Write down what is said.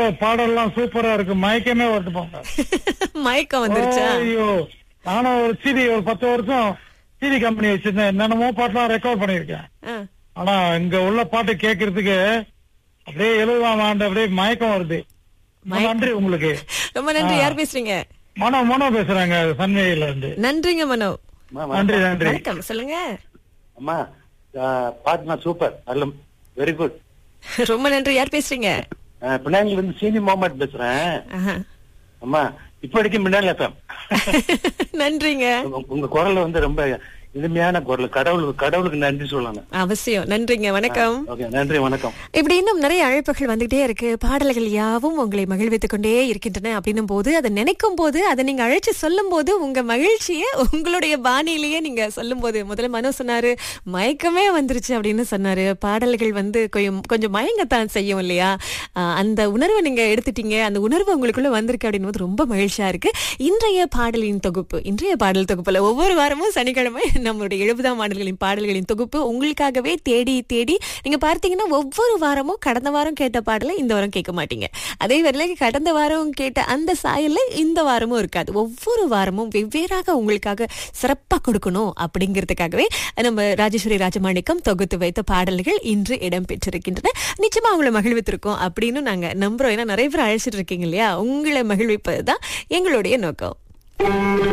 பாடல்லாம் சூப்பரா இருக்கு மயக்கமே வருது போங்க மயக்கம் வந்துருச்சா ஐயோ நானும் ஒரு சிடி ஒரு பத்து வருஷம் சிடி கம்பெனி வச்சிருந்தேன் என்னென்னமோ பாட்டெல்லாம் ரெக்கார்ட் பண்ணிருக்கேன் ஆ. ஆனா இங்க உள்ள பாட்டு கேட்கறதுக்கு அப்படியே எழுபதாம் ஆண்டு அப்படியே மயக்கம் வருது ரொம்ப நன்றி உங்களுக்கு ரொம்ப நன்றி யார் பேசுறீங்க மனோ மனோ பேசுறாங்க சன்வேயில இருந்து நன்றிங்க மனோ நன்றி நன்றி வணக்கம் சொல்லுங்க அம்மா பாட்டுனா சூப்பர் நல்ல வெரி குட் ரொம்ப நன்றி யார் பேசுறீங்க பினாங்கில இருந்து சீனி முகமது பேசுறேன் ஆஹா. அம்மா இப்ப வரைக்கும் மின்னல் எஃப்எம் நன்றிங்க உங்க குரல் வந்து ரொம்ப இனிமையான குரல் கடவுளுக்கு கடவுளுக்கு நன்றி சொல்லணும் அவசியம் நன்றிங்க வணக்கம் ஓகே நன்றி வணக்கம் இப்படி இன்னும் நிறைய அழைப்புகள் வந்துகிட்டே இருக்கு பாடல்கள் யாவும் உங்களை மகிழ்வித்துக் கொண்டே இருக்கின்றன அப்படின்னும் போது அதை நினைக்கும் போது அதை நீங்க அழைச்சு சொல்லும் போது உங்க மகிழ்ச்சியை உங்களுடைய பாணியிலேயே நீங்க சொல்லும் போது முதல்ல மனோ சொன்னாரு மயக்கமே வந்துருச்சு அப்படின்னு சொன்னாரு பாடல்கள் வந்து கொஞ்சம் கொஞ்சம் மயங்கத்தான் செய்யும் இல்லையா ஆஹ் அந்த உணர்வை நீங்க எடுத்துட்டீங்க அந்த உணர்வு உங்களுக்குள்ள வந்திருக்கு அப்படின்னு போது ரொம்ப மகிழ்ச்சியா இருக்கு இன்றைய பாடலின் தொகுப்பு இன்றைய பாடல் தொகுப்புல ஒவ்வொரு வாரமும் சனிக்கிழமை நம்மளுடைய எழுபதாம் ஆண்டுகளின் பாடல்களின் தொகுப்பு உங்களுக்காகவே தேடி தேடி நீங்க பார்த்தீங்கன்னா ஒவ்வொரு வாரமும் கடந்த வாரம் கேட்ட பாடலை இந்த வாரம் கேட்க மாட்டீங்க அதே வேளையில கடந்த வாரம் கேட்ட அந்த சாயல்ல இந்த வாரமும் இருக்காது ஒவ்வொரு வாரமும் வெவ்வேறாக உங்களுக்காக சிறப்பா கொடுக்கணும் அப்படிங்கிறதுக்காகவே நம்ம ராஜேஸ்வரி ராஜமாணிக்கம் தொகுத்து வைத்த பாடல்கள் இன்று இடம்பெற்றிருக்கின்றன நிச்சயமா உங்களை மகிழ்வித்திருக்கோம் அப்படின்னு நாங்க நம்புறோம் ஏன்னா நிறைய பேர் அழைச்சிட்டு இருக்கீங்க இல்லையா உங்களை மகிழ்விப்பது தான் எங்களுடைய நோக்கம்